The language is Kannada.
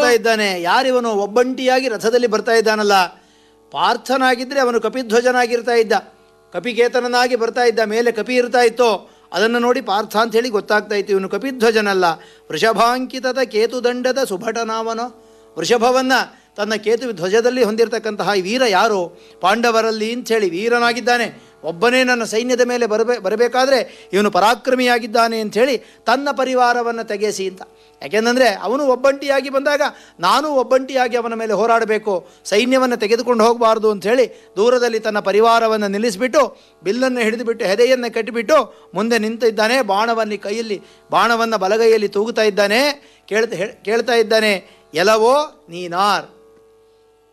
ನೋಡ್ತಾ ಇದ್ದಾನೆ ಯಾರಿವನು ಒಬ್ಬಂಟಿಯಾಗಿ ರಥದಲ್ಲಿ ಬರ್ತಾ ಇದ್ದಾನಲ್ಲ ಪಾರ್ಥನಾಗಿದ್ದರೆ ಅವನು ಕಪಿಧ್ವಜನಾಗಿರ್ತಾ ಇದ್ದ ಕಪಿಕೇತನನಾಗಿ ಬರ್ತಾ ಇದ್ದ ಮೇಲೆ ಕಪಿ ಇರ್ತಾ ಇತ್ತೋ ಅದನ್ನು ನೋಡಿ ಪಾರ್ಥ ಅಂತ ಹೇಳಿ ಗೊತ್ತಾಗ್ತಾ ಇತ್ತು ಇವನು ಕಪಿಧ್ವಜನಲ್ಲ ವೃಷಭಾಂಕಿತದ ಕೇತುದಂಡದ ಸುಭಟನಾಮನೋ ವೃಷಭವನ್ನು ತನ್ನ ಕೇತು ಧ್ವಜದಲ್ಲಿ ಹೊಂದಿರತಕ್ಕಂತಹ ಈ ವೀರ ಯಾರು ಪಾಂಡವರಲ್ಲಿ ಅಂಥೇಳಿ ವೀರನಾಗಿದ್ದಾನೆ ಒಬ್ಬನೇ ನನ್ನ ಸೈನ್ಯದ ಮೇಲೆ ಬರಬೇ ಬರಬೇಕಾದ್ರೆ ಇವನು ಪರಾಕ್ರಮಿಯಾಗಿದ್ದಾನೆ ಅಂಥೇಳಿ ತನ್ನ ಪರಿವಾರವನ್ನು ತೆಗೆಸಿ ಅಂತ ಯಾಕೆಂದರೆ ಅವನು ಒಬ್ಬಂಟಿಯಾಗಿ ಬಂದಾಗ ನಾನು ಒಬ್ಬಂಟಿಯಾಗಿ ಅವನ ಮೇಲೆ ಹೋರಾಡಬೇಕು ಸೈನ್ಯವನ್ನು ತೆಗೆದುಕೊಂಡು ಹೋಗಬಾರ್ದು ಅಂಥೇಳಿ ದೂರದಲ್ಲಿ ತನ್ನ ಪರಿವಾರವನ್ನು ನಿಲ್ಲಿಸಿಬಿಟ್ಟು ಬಿಲ್ಲನ್ನು ಹಿಡಿದುಬಿಟ್ಟು ಹೆದೆಯನ್ನು ಕಟ್ಟಿಬಿಟ್ಟು ಮುಂದೆ ನಿಂತಿದ್ದಾನೆ ಬಾಣವನ್ನು ಕೈಯಲ್ಲಿ ಬಾಣವನ್ನು ಬಲಗೈಯಲ್ಲಿ ತೂಗುತ್ತಾ ಇದ್ದಾನೆ ಕೇಳ್ತಾ ಹೇ- ಕೇಳ್ತಾ ಇದ್ದಾನೆ ಎಲವೋ ನೀನಾರ್